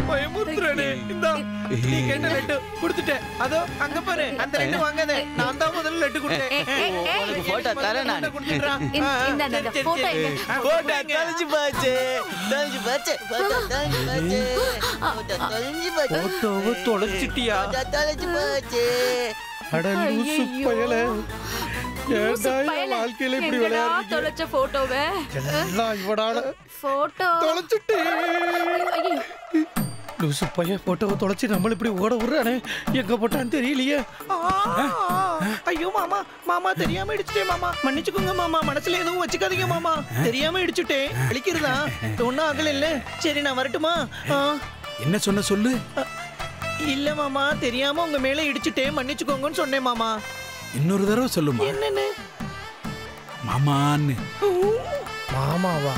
பயமுறுத்துறானே இந்தா நீ கேட்ட லட்டு கொடுத்துட்டேன் அதோ அங்க பாரு அந்த லட்டு வாங்காத நான் தான் முதல்ல லட்டு கொடுத்தேன் ஏய், ஏய், ஏய். உனக்கு photo தரேன் நானு. கொடுத்துடுறா. இந்த- ஆ, ஆ, இந்த- இந்த சரி, சரி, photo சரி. எங்க? ஆ, போட்டா கொடுங்க. தொலைஞ்சு போச்சு தொலைஞ்சு போச்சு போட்டா தொலைஞ்சு போச்சு போட்டா தொலைஞ்சு போச்சு போட்டோவை தொலைச்சிட்டியா போட்டா தொலைஞ்சு போச்சு அட லூசு ஐயையோ. பயல ஏன்டா என் பயலே, வாழ்க்கையில இப்படி எங்கடா விளையாடுறீங்க தொலைச்ச போட்டோவை எல்லாம் இவனால போட்டோ தொலைச்சிட்டு ஐயோ லூசு பையன் போட்டோவை தொலைச்சு நம்மள இப்படி ஓட விடுறானே எங்க போட்டான்னு தெரியலையே ஐயோ மாமா மாமா தெரியாம இடிச்சிட்டேன் மாமா மன்னிச்சுக்கோங்க மாமா மனசுல எதுவும் வச்சுக்காதீங்க மாமா தெரியாம இடிச்சுட்டேன் அழிக்கிறதா ஒன்னும் ஆகல இல்ல சரி நான் வரட்டுமா ஆ, என்ன சொன்ன சொல்லு இல்ல மாமா தெரியாம உங்க மேல இடிச்சுட்டேன் மன்னிச்சுக்கோங்கன்னு சொன்னேன் மாமா இன்னொரு தடவை சொல்லுமா என்னன்னு மாமான்னு மாமாவா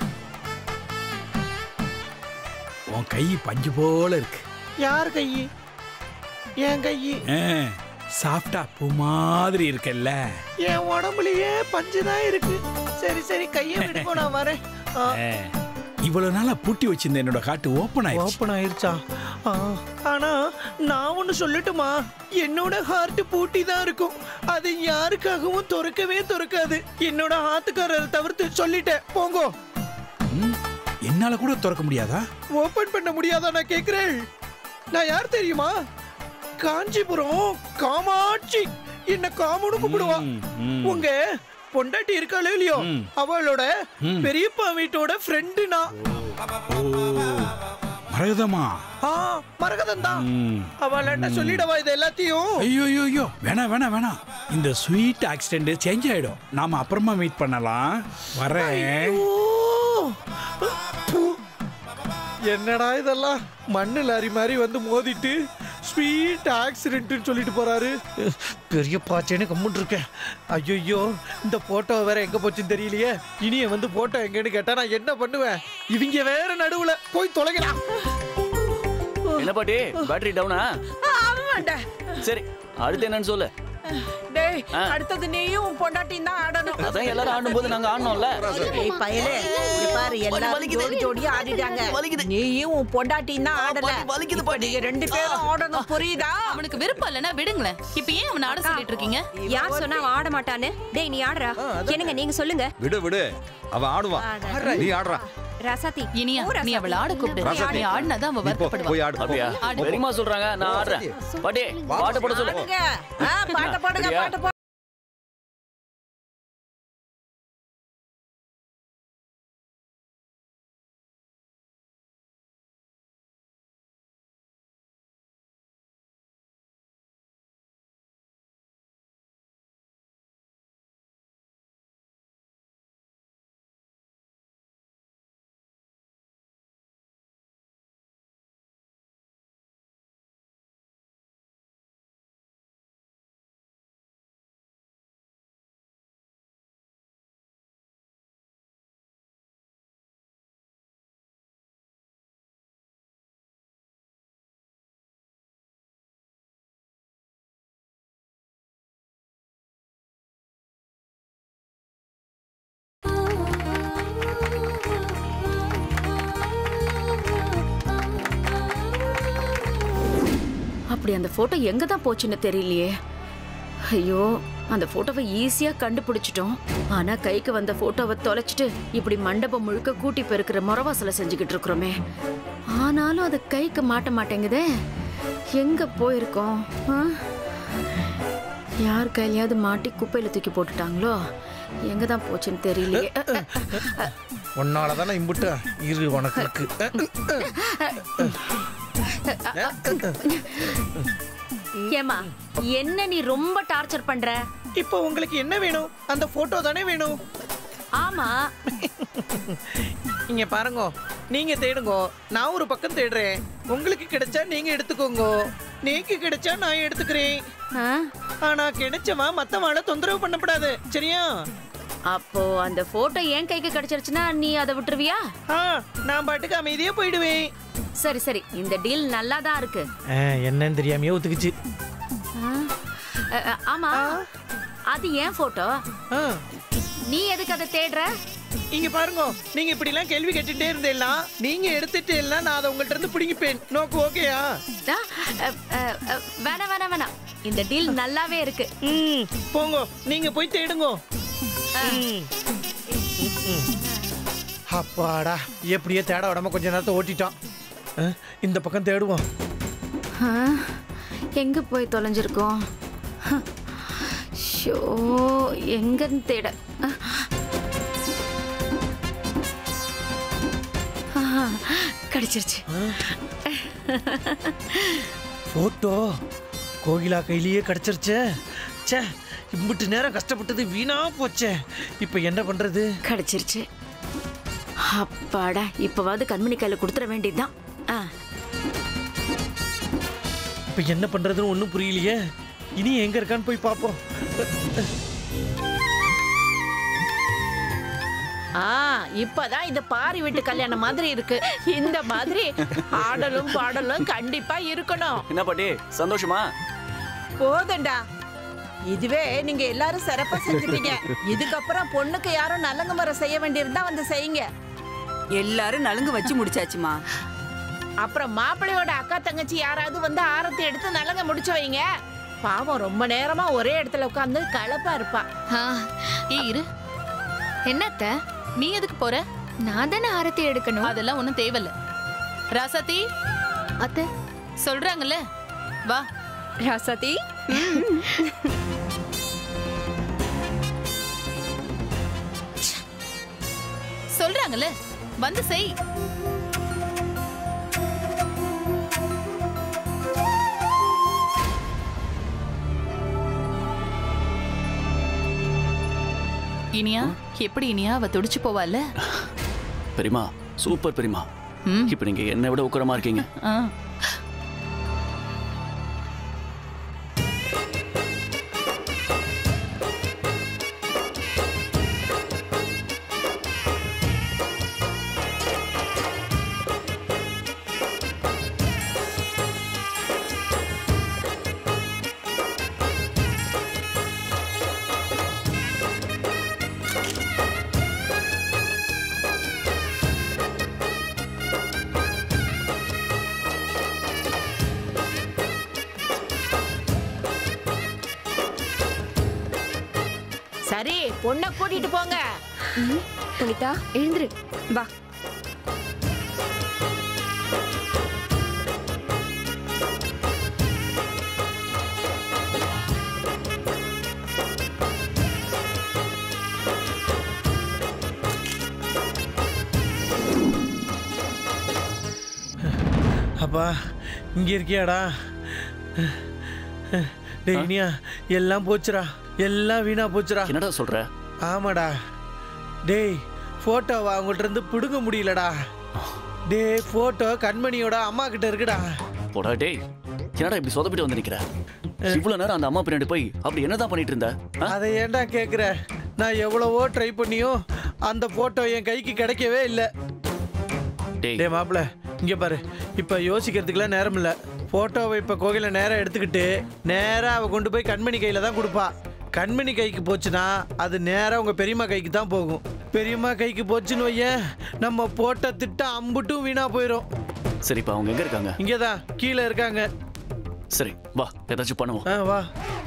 உன் கை பஞ்சு போல இருக்கு யார் கை என் கை சாஃப்டா பூ மாதிரி இருக்கல்ல என் உடம்புலயே பஞ்சுதான் இருக்கு சரி சரி கையை விடுப்போ நான் வரேன் ஆ, ஆ, இவ்வளவு நாளா பூட்டி வச்சிருந்த என்னோட காட்டு ஓப்பன் ஆயிடுச்சு ஓப்பன் ஆயிருச்சா ஆ, ஆனா நான் ஒண்ணு சொல்லட்டுமா என்னோட ஹார்ட் பூட்டி தான் இருக்கும் அது யாருக்காகவும் திறக்கவே திறக்காது என்னோட ஆத்துக்காரரை தவிர்த்து சொல்லிட்டேன் போங்கோ ம், என்னால கூட திறக்க முடியாதா ஓபன் பண்ண முடியாதா நான் கேக்குறேன் நான் யார் தெரியுமா காஞ்சிபுரம் காமாட்சி என்ன காமுன்னு கூப்பிடுவா ம், ம். உங்க பொண்டாட்டி இருக்காளோ இல்லையோ ம். அவளோட ம். பெரியப்பா வீட்டோட ஃப்ரெண்டு நான் ஓ மரகதமா ஆ மரகதம் தான் ம். அவள்கிட்ட சொல்லிடவா இது எல்லாத்தையும் ஐயோ ஐயோ ஐயோ வேணாம் வேணாம் வேணாம் இந்த ஸ்வீட் ஆக்சிடென்ட் சேஞ்ச் ஆயிடும் நாம அப்புறமா மீட் பண்ணலாம் வரேன் ஓ! பூ. என்னடா இதெல்லாம் மண்ணு லாரி மாதிரி வந்து மோதிட்டு ஸ்வீட் ஆக்சிடென்ட்னு சொல்லிட்டு போறாரு பெரிய பாச்சேன்னு கம்முன்னு இருக்கேன் ஐயோ இந்த போட்டோ வேற எங்க போச்சுன்னு தெரியலையே இனிய வந்து போட்டோ எங்கன்னு கேட்டா நான் என்ன பண்ணுவேன் இவங்க வேற நடுவுல போய் தொலைக்கலாம் என்ன பாட்டி பேட்டரி டவுனா ஆமாண்டா சரி அடுத்து என்னன்னு சொல்லு டேய் ஆ. அடுத்தது நீயும் உன் பொண்டாட்டியும் தான் ஆடணும் அதான் எல்லாரும் ஆடும்போது நாங்க ஆடணும்ல ஏய் பயலே இங்க பாரு எல்லாரும் வலிக்குது. ஜோடி ஜோடியா ஆடிட்டாங்க வலிக்குது. நீயும் உன் பொண்டாட்டியும் தான் ஆடல பாட்டி, வலிக்குது இப்ப பாட்டி. நீங்க ரெண்டு பேரும் ஆடணும் புரியுதா அவனுக்கு விருப்பம் இல்லைன்னா விடுங்களேன் இப்ப ஏன் அவனை ஆட சொல்லிட்டு இருக்கீங்க யார் சொன்னா அவன் ஆட மாட்டான்னு டேய் நீ ஆடுறா என்னங்க நீங்க சொல்லுங்க விடு விடு அவ ஆடுவான் நீ ஆடுறா ராசாத்தி இனியா போ, நீ ராசாத்தி. அவளை ஆட கூப்பிடு ராசாத்தி. நீ ஆடினாதான் அவ நீ போ, வருத்தப்படுவா போய் ஆடு போ. அப்படியா ஆடு. பெரியமா சொல்றாங்க நான் ஆடுறேன் பாட்டி பாட்டு போட சொல்லு ஆடுங்க ஆ, பாட்டை போடுங்க அப்படியா? பாட்டை போடு அப்படி அந்த போட்டோ எங்க தான் போச்சுன்னு தெரியலையே ஐயோ அந்த போட்டோவை ஈஸியா கண்டுபிடிச்சிட்டோம் ஆனா கைக்கு வந்த போட்டோவை தொலைச்சிட்டு இப்படி மண்டபம் முழுக்க கூட்டி பெருக்கிற முறவாசலை செஞ்சுக்கிட்டு இருக்கிறோமே ஆனாலும் அது கைக்கு மாட்ட மாட்டேங்குதே எங்க போயிருக்கோம் ஆ? யார் கையிலயாவது மாட்டி குப்பையில தூக்கி போட்டுட்டாங்களோ எங்க தான் போச்சுன்னு தெரியலையே அ, அ, உன்னால தானே இம்புட்டு இரு உனக்கு இருக்கு ஏமா என்ன நீ ரொம்ப டார்ச்சர் பண்ற இப்போ உங்களுக்கு என்ன வேணும் அந்த போட்டோ தானே வேணும் ஆமா இங்க பாருங்க நீங்க தேடுங்க நான் ஒரு பக்கம் தேடுறேன் உங்களுக்கு கிடைச்சா நீங்க எடுத்துக்கோங்க நீக்கு கிடைச்சா நான் எடுத்துக்கிறேன் ஆ? ஆனா கிடைச்சவன் மத்தவாள தொந்தரவு பண்ணப்படாது சரியா அப்போ அந்த போட்டோ என் கைக்கு கிடைச்சிருச்சுன்னா நீ அதை விட்டுருவியா ஆ நான் பாட்டுக்கு அமைதியா போயிடுவேன் சரி சரி இந்த டீல் நல்லா தான் இருக்கு என்னன்னு தெரியாமையே ஒத்துக்குச்சு ஆ? அ, அ, ஆமா அது ஏன் போட்டோ ஆ, நீ எதுக்கு அதை தேடுற இங்க பாருங்க நீங்க இப்படி எல்லாம் கேள்வி கேட்டுட்டே இருந்தேன்னா நீங்க எடுத்துட்டு எல்லாம் நான் அதை உங்கள்ட்ட இருந்து பிடிங்கிப்பேன் நோக்கு ஓகேயா ஆ, அ, அ, அ, வேணாம் வேணாம் வேணாம் இந்த டீல் நல்லாவே இருக்கு ம் போங்க நீங்க போய் தேடுங்க ம். ம். அப்பாடா எப்படியே தேட விடாம கொஞ்ச நேரத்தை ஓட்டிட்டான் அஹ், இந்த பக்கம் தேடுவோம் ஆ, எங்க போய் தொலைஞ்சிருக்கோம் ஷோ எங்கன்னு தேட ஆ, கிடைச்சிருச்சு போட்டோ கோகிலா கையிலேயே கிடைச்சிருச்சே ச்சே இம்பிட்டு நேரம் கஷ்டப்பட்டது வீணா போச்சே இப்போ என்ன பண்றது கிடைச்சிருச்சு அப்பாடா இப்பவாவது கண்மணி கையில கொடுத்துட வேண்டியதுதான் ஆ, இப்போ என்ன பண்றதுன்னு ஒன்றும் புரியலையே இனி எங்க இருக்கான்னு போய் பார்ப்போம் ஆ இப்பதான் இது பாரி வீட்டு கல்யாணம் மாதிரி இருக்கு இந்த மாதிரி ஆடலும் பாடலும் கண்டிப்பா இருக்கணும் என்ன பாட்டி சந்தோஷமா போதும்டா இதுவே நீங்க எல்லாரும் சிறப்பா செஞ்சுட்டீங்க இதுக்கப்புறம் பொண்ணுக்கு யாரும் நலங்கு மரம் செய்ய வேண்டியிருந்தா வந்து செய்யுங்க எல்லாரும் நலுங்கு வச்சு முடிச்சாச்சுமா அப்புறம் மாப்பிள்ளையோட அக்கா தங்கச்சி யாராவது வந்து ஆரத்தி எடுத்து நலங்க முடிச்சு வைங்க பாவம் ரொம்ப நேரமா ஒரே இடத்துல உட்காந்து களைப்பா இருப்பா ஆ, ஏய் இரு என்னத்த நீ எதுக்கு போற நான் தானே ஆரத்தி எடுக்கணும் அதெல்லாம் ஒண்ணும் தேவையில்ல ராசாத்தி அத்தை சொல்றாங்கல்ல வா ராசாத்தி சொல்றாங்கல்ல வந்து செய் இனியா எப்படி இனியா அவ துடிச்சு போவால பெரியமா சூப்பர் பெரியமா ம். இப்போ நீங்க என்னை விட உக்கரமா இருக்கீங்க ஆ. சரி பொண்ணை கூட்டிட்டு போங்க புனிதா எழுந்துரு வா அப்பா இங்க இருக்கியாடா டேய் இனியா எல்லாம் போச்சுடா எல்லாம் வீணா போச்சுடா என்னடா சொல்ற ஆமாடா டேய் போட்டோவை அவங்கள்ட்ட இருந்து பிடுங்க முடியலடா டேய் போட்டோ கண்மணியோட அம்மா கிட்ட இருக்குடா போடா டேய் என்னடா இப்படி சொதப்பிட்டு வந்து நிக்கிற இவ்வளவு நேரம் அந்த அம்மா பின்னாடி போய் அப்படி என்னதான் பண்ணிட்டு இருந்த ஆ? அதை ஏன்டா கேக்குற நான் எவ்வளவோ ட்ரை பண்ணியும் அந்த போட்டோ என் கைக்கு கிடைக்கவே இல்லை டேய் டேய் மாப்பிள இங்க பாரு இப்ப யோசிக்கிறதுக்குலாம் நேரம் இல்ல போட்டோவை இப்ப கோகில நேரா எடுத்துக்கிட்டு நேரா அவ கொண்டு போய் கண்மணி கையில தான் கொடுப்பா கண்மணி கைக்கு போச்சுன்னா அது நேரா உங்க பெரியம்மா கைக்கு தான் போகும் பெரியம்மா கைக்கு போச்சுன்னு வையேன் நம்ம போட்ட திட்டம் அம்புட்டும் வீணா போயிடும் சரி இப்ப அவங்க எங்க இருக்காங்க இங்கதான் கீழே இருக்காங்க சரி வா ஏதாச்சும் பண்ணுவோம் ஆ வா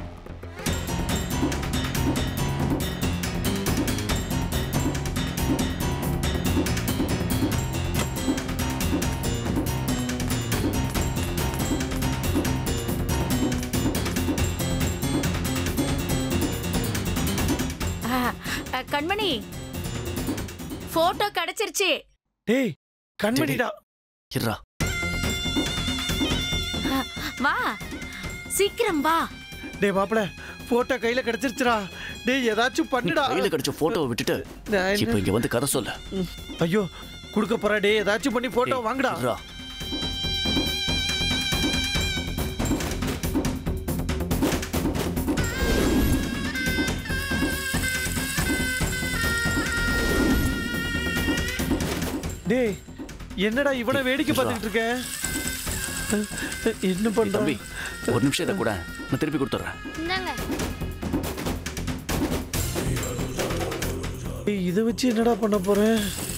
ஆ, அ, கண்மணி போட்டோ கிடைச்சிருச்சு டேய் கண்மணிடா இருடா ஆ, வா சீக்கிரம் வா டேய் மாப்பிள போட்டோ கையில கிடைச்சிருச்சுடா டேய் ஏதாச்சும் பண்ணுடா கையில கிடைச்ச போட்டோவை விட்டுட்டு நான் என்ன- இப்போ இங்க வந்து கதை சொல்ல ம், ஐயோ கொடுக்க போறா டேய் ஏதாச்சும் பண்ணி போட்டோ டேய், வாங்குடா இருடா. டேய் என்னடா இவனை வேடிக்கை பார்த்துக்கிட்டு இருக்க என்ன ஏய், பண்ற தம்பி ஒரு நிமிஷம் இதை கூட நான் திருப்பி கொடுத்துட்றேன் ஏய், இதை வச்சு என்னடா பண்ண போறேன்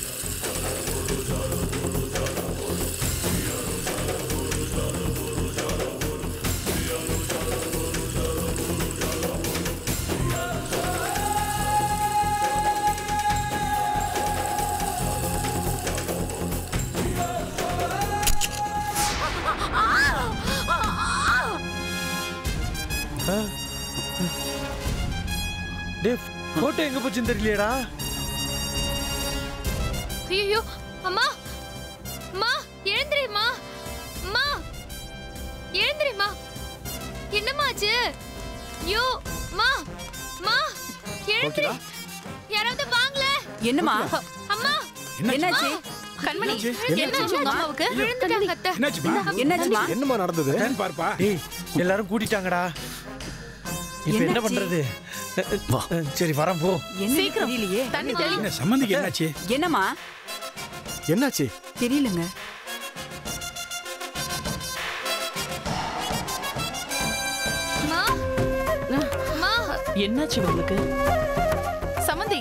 ஆ? டேய் போட்டோ எங்க போச்சுன்னு தெரியலையேடா ஐயோ அம்மா அம்மா எழுந்திரிம்மா அம்மா எழுந்திரிம்மா என்னம்மா ஆச்சு ஐயோ அம்மா அம்மா எழுந்திரி யாராவது வாங்கல என்னம்மா அம்மா என்னாச்சு கண்மணி என்னாச்சு உங்க அம்மாவுக்கு விழுந்துட்டாங்க அத்தை என்னாச்சுமா என்னாச்சுமா என்னம்மா நடந்தது என்னன்னு பாருப்பா டேய் எல்லாரும் கூட்டிட்டாங்கடா இப்போ என்ன என்னாச்சு? பண்றது அஹ், அஹ், சரி வரேன் போ என்ன சீக்கிரம். தெரியலையே தண்ணி தெளி என்ன சம்மந்திக்கு என்னாச்சு என்னம்மா என்னாச்சு தெரியலங்க அம்மா அம்மா என்னாச்சு உங்களுக்கு சமந்தி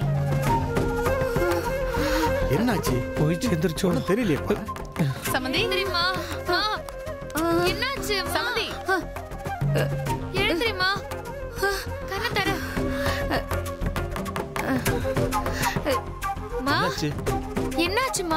என்னாச்சு போய் சேர்ந்துருச்சோம் ஒன்றும் தெரியலையேப்பா சமந்தி எழுந்திரிம்மா அம்மா என்னாச்சு அம்மா? சமந்தி எழுந்திரிம்மா கண்ண தர அம்மா என்னாச்சு என்னாச்சுமா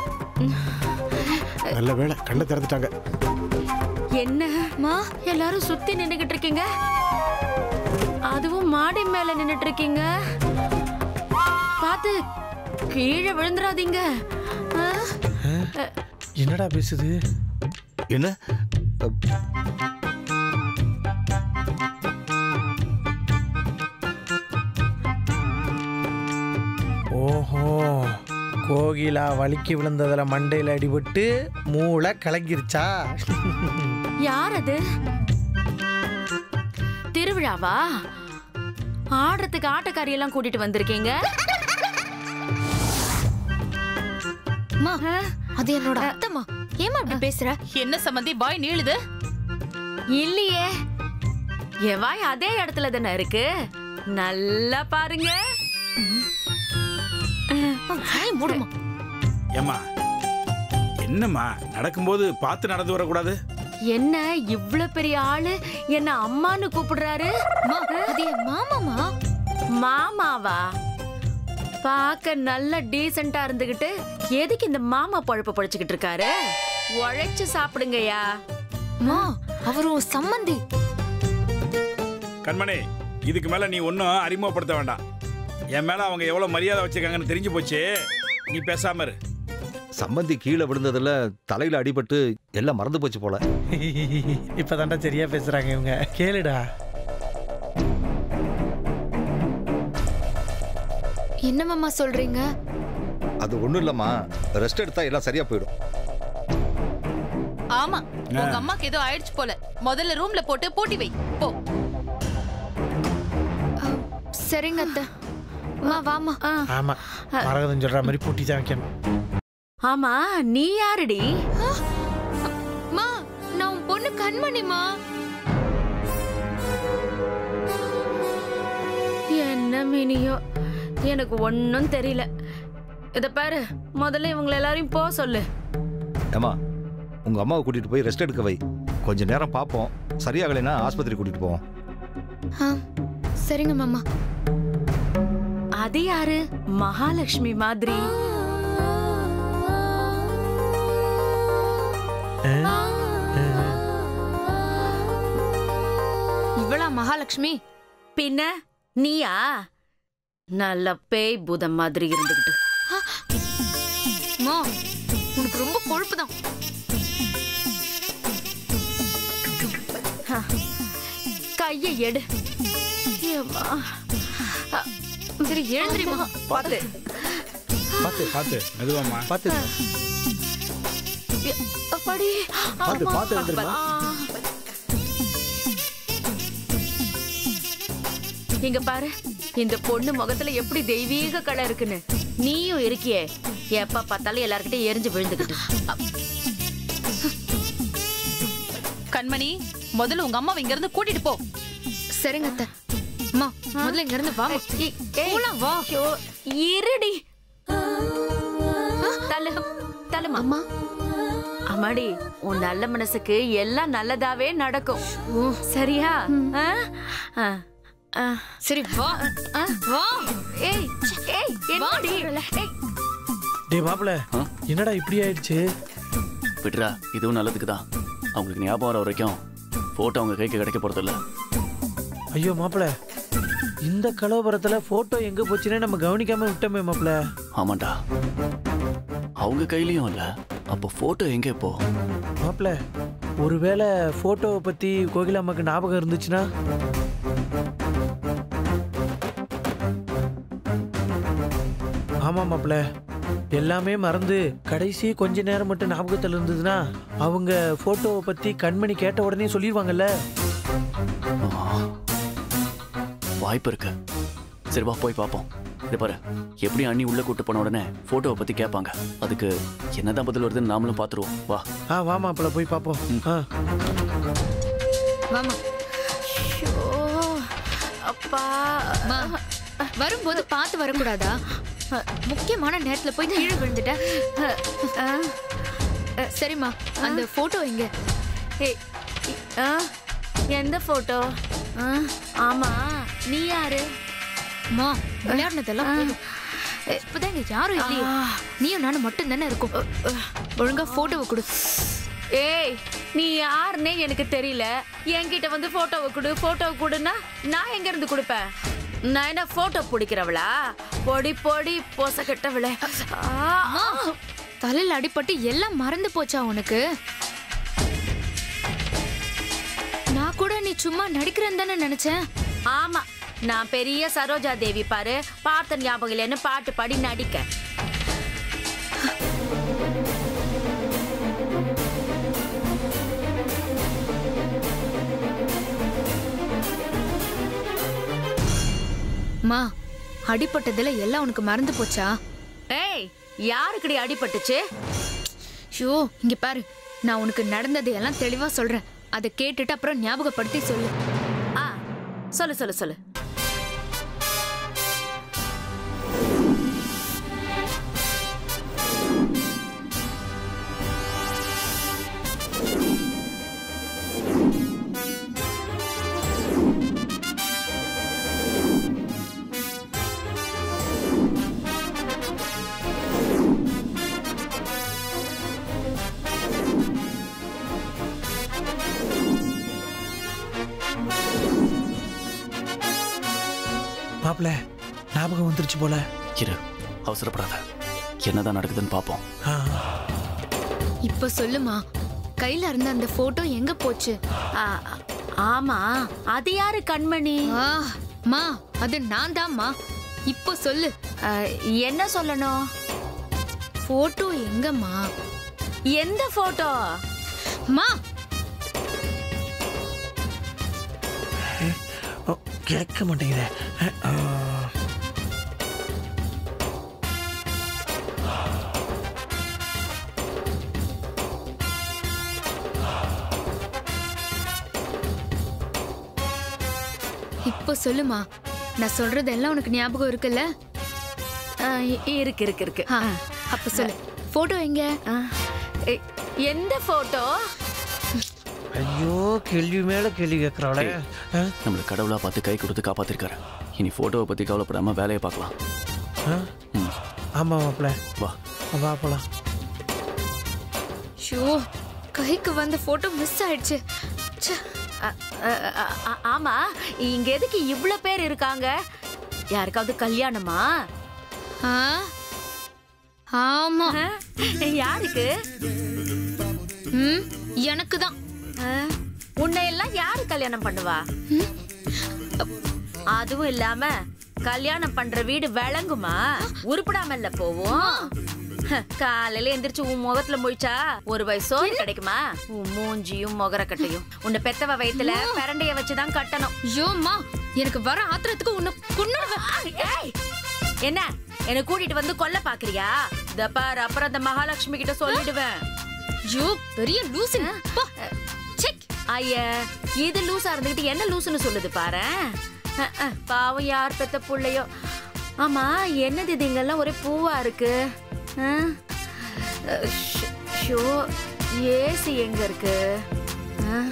நல்ல வேளை கண்ணை திறந்துட்டாங்க என்னம்மா எல்லாரும் சுத்தி நின்னுகிட்டு இருக்கீங்க அதுவும் மாடி மேல நின்னுட்டு இருக்கீங்க பார்த்து கீழே விழுந்துடாதீங்க ஆ? என்னடா பேசுது என்ன ஓஹோ கோகிலா வலிக்கு விழுந்ததுல மண்டையில அடிபட்டு மூளை கலங்கிருச்சா யார் அது திருவிழாவா ஆடுறதுக்கு ஆட்டக்காரி எல்லாம் கூட்டிட்டு வந்திருக்கீங்க அம்மா அது என்னோட அத்தம்மா ஏமா அப்படி பேசுற என்ன சம்மந்தி பாய் நீளுது இல்லையே என் வாய் அதே இடத்துல தானே இருக்கு நல்லா பாருங்க வாய் மூடுமா ஏம்மா என்னம்மா நடக்கும்போது பார்த்து நடந்து வரக்கூடாது என்ன இவ்ளோ பெரிய ஆளு என்ன அம்மான்னு கூப்பிடுறாரு அம்மா அது என் மாமாமா மாமாவா பார்க்க நல்ல டீசெண்டா இருந்துகிட்டு எதுக்கு இந்த மாமா பழப்பு பழிச்சுக்கிட்டு இருக்காரு உழைச்சு சாப்பிடுங்கய்யா அம்மா அவரும் சம்மந்தி கண்மணி இதுக்கு மேல நீ ஒன்றும் அறிமுகப்படுத்த வேண்டாம் என் மேல அவங்க எவ்வளவு மரியாதை வச்சிருக்காங்கன்னு தெரிஞ்சு போச்சு நீ பேசாம இரு சம்பந்தி கீழே விழுந்ததுல தலையில அடிபட்டு எல்லாம் மறந்து போச்சு போல இப்பதான்டா சரியா பேசுறாங்க இவங்க கேளுடா என்ன மாமா சொல்றீங்க அது ஒண்ணும் இல்லம்மா ரெஸ்ட் எடுத்தா எல்லாம் சரியா போயிடும் ஆமா உங்க அம்மாக்கு ஏதோ ஆயிடுச்சு போல முதல்ல ரூம்ல போட்டு பூட்டி வை போ சரிங்க அத்தை அம்மா வாமா ஆ. ஆமா மரகதம் சொல்ற மாதிரி பூட்டி தான் வைக்கணும் ஆமா நீ யாருடி அம்மா நான் உன் பொண்ணு கண்மணிமா என்ன மினியோ எனக்கு ஒன்னும் தெரியல இத பாரு முதல்ல இவங்க எல்லாரையும் போ சொல்லு ஏமா உங்க அம்மாவை கூட்டிட்டு போய் ரெஸ்ட் எடுக்க வை கொஞ்ச நேரம் பார்ப்போம் சரியாகலைன்னா ஆஸ்பத்திரி கூட்டிட்டு போவோம் ஆ சரிங்க மாமா அது யாரு மகாலட்சுமி மாதிரி இவளா மகாலட்சுமி பின்ன நீயா நல்ல பேய் பூதம் மாதிரி இருந்துகிட்டு அம்மா உனக்கு ரொம்ப கொழுப்பு தான் கையை எடு ஏம்மா. சரி எழுந்திரிமா பார்த்து பார்த்து பார்த்து மெதுவாம்மா பார்த்து எ- அப்பாடி பார்த்து ஆமா. பார்த்து எழுந்திருமா ஆ. இங்க பாரு இந்த பொண்ணு முகத்துல எப்படி தெய்வீக கலை இருக்குன்னு நீயும் இருக்கியே எப்ப பார்த்தாலும் எல்லார்கிட்டயும் எரிஞ்சு விழுந்துகிட்டு கண்மணி முதல்ல உங்க அம்மாவை இங்க இருந்து கூட்டிட்டு போ சரிங்க அத்தை அம்மா முதல்ல இங்க இருந்து வாமா ஏய், ஏய். போலாம் வா ஐயோ, இருடி தள்ளு தள்ளுமா அம்மா அம்மாடி உன் நல்ல மனசுக்கு எல்லாம் நல்லதாவே நடக்கும் சரியா ஆ? ஆ. ஆ. சரி வா ஆ. வா ஏய் ஏய் என்னடி ஏய் டேய் மாப்பிள ஆ? என்னடா இப்படி ஆயிடுச்சு விட்றா இதுவும் நல்லதுக்கு தான் அவங்களுக்கு ஞாபகம் வர வரைக்கும் போட்டோ அவங்க கைக்கு கிடைக்க போறதில்ல ஐயோ மாப்பிள இந்த கலவரத்துல போட்டோ எங்க போச்சுன்னே நம்ம கவனிக்காம விட்டோமே மாப்பிள ஆமாண்டா அவங்க கையிலயும் இல்ல அப்போ போட்டோ எங்க இப்போ மாப்பிள ஒருவேளை போட்டோவை பத்தி கோகிலாம்மாக்கு ஞாபகம் இருந்துச்சுன்னா ஆமா மாப்பிள எல்லாமே மறந்து கடைசி கொஞ்ச நேரம் மட்டும் ஞாபகத்தில் இருந்ததுன்னா அவங்க போட்டோவை பத்தி கண்மணி கேட்ட உடனே சொல்லிடுவாங்கல்ல ஆ. வாய்ப்பு இருக்கு சரி வா போய் பார்ப்போம் இது பாரு எப்படி அண்ணி உள்ள கூட்டு போன உடனே போட்டோவை பத்தி கேட்பாங்க அதுக்கு என்னதான் பதில் வருதுன்னு நாமளும் பாத்துருவோம் வா ஆ வா மாப்பிள போய் பார்ப்போம் ஆ வாமா ஐயோ, அப்பா அம்மா வரும்போது பார்த்து வரக்கூடாதா முக்கியமான நேரத்துல போய் கீழே விழுந்துட்ட சரிம்மா அந்த போட்டோ எங்க ஏய், ஆ, எந்த போட்டோ ஆமா நீ யாரு அம்மா விளையாடினதெல்லாம் போதும். இப்பதான் இங்க யாரும் இல்லையே நீயும் நானும் மட்டும் தானே இருக்கும் ஒழுங்கா போட்டோவை கொடு ஏய் நீ யாருன்னே எனக்கு தெரியல என்கிட்ட வந்து போட்டோவை கொடு போட்டோவை கொடுன்னா நான் எங்க இருந்து கொடுப்பேன் நான் என்ன போட்டோ பிடிக்கிறவளா பொடி பொடி போச கெட்டவளே அம்மா, தலையில அடிபட்டு எல்லாம் மறந்து போச்சா உனக்கு நான் கூட நீ சும்மா நடிக்கிறேன்னு தானே நினைச்சேன் ஆமா நான் பெரிய சரோஜா தேவி பாரு பார்த்த ஞாபகம் இல்லைன்னு பாட்டு பாடி நடிக்க அம்மா அடிபட்டதுல எல்லாம் உனக்கு மறந்து போச்சா ஏய் யாருக்குடி அடிபட்டுச்சு ஷோ இங்க பாரு நான் உனக்கு நடந்ததை எல்லாம் தெளிவா சொல்றேன் அதை கேட்டுட்டு அப்புறம் ஞாபகப்படுத்தி சொல்லு ஆ சொல்லு சொல்லு சொல்லு மாப்பிள ஞாபகம் வந்துருச்சு போல இரு அவசரப்படாத என்னதான் நடக்குதுன்னு பார்ப்போம் ஆ இப்ப சொல்லுமா கையில இருந்த அந்த போட்டோ எங்க போச்சு ஆ, ஆமா அது யாரு கண்மணி ஆ, மா அது நான் தான்மா இப்போ சொல்லு ஆ, என்ன சொல்லணும் போட்டோ எங்கம்மா எந்த போட்டோ மா ஓ, கேட்க மாட்டேங்குதே ஆ, இப்போ சொல்லுமா நான் சொல்றது எல்லாம் உனக்கு ஞாபகம் இருக்குல்ல ஆ, இ- இருக்கு இருக்கு இருக்கு ஆ, அப்ப சொல்லு போட்டோ எங்க ஆ, எ- எந்த போட்டோ ஐயோ கேள்வி மேல கேள்வி கேட்கறாளே ஆ, நம்மள கடவுளா பார்த்து கை கொடுத்து காப்பாத்திருக்காரு இனி போட்டோவை பத்தி கவலைப்படாம வேலையை பார்க்கலாம் ஆ? ம், ஆமா மாப்பிள வா வா போலாம் ஷோ கைக்கு வந்த போட்டோ மிஸ் ஆயிடுச்சு ச்சே. அ, அ, அ, அ, ஆமா இங்க எதுக்கு இவ்ளோ பேர் இருக்காங்க யாருக்காவது கல்யாணமா ஆ ஆமா ஆ? யாருக்கு ம் எனக்கு தான் ஆ? உன்னை எல்லாம் யாரு கல்யாணம் பண்ணுவா அதுவும் இல்லாம கல்யாணம் பண்ற வீடு விளங்குமா உருப்படாமல்ல போவோம் ஹ, காலையில எந்திரிச்சு உன் முகத்துல முழிச்சா ஒரு வயசு சோறு கிடைக்குமா உன் மூஞ்சியும் முகரக்கட்டையும் உன்னை பெத்தவ வயித்துல பிரண்டைய வச்சுதான் கட்டணும் ஐயோம்மா எனக்கு வர ஆத்திரத்துக்கு உன்னை கொன்னுடுவேன் ஏய், என்ன என்ன கூட்டிட்டு வந்து கொல்ல பாக்குறியா இந்த பாரு அப்புறம் அந்த மகாலட்சுமி கிட்ட சொல்லிடுவேன் ஐயோ பெரிய லூசு செக் ஐய இது லூசா இருந்துகிட்டு என்ன லூசுன்னு சொல்லுது பாரு அஹ், அஹ், பாவம் யார் பெத்த புள்ளையோ ஆமா என்னது இது இங்கெல்லாம் ஒரே பூவா இருக்கு அஹ்? அஹ், ஷ்- ஷோ ஏசி எங்க இருக்கு அஹ்?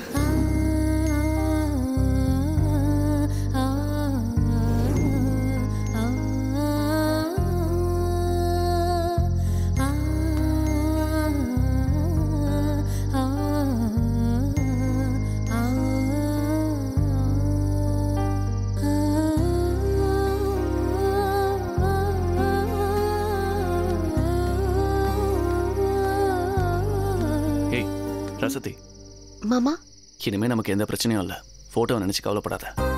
ஏய் ரசதி மாமா இனிமே நமக்கு எந்த பிரச்சனையும் இல்லை ஃபோட்டோவை நினச்சி கவலைப்படாத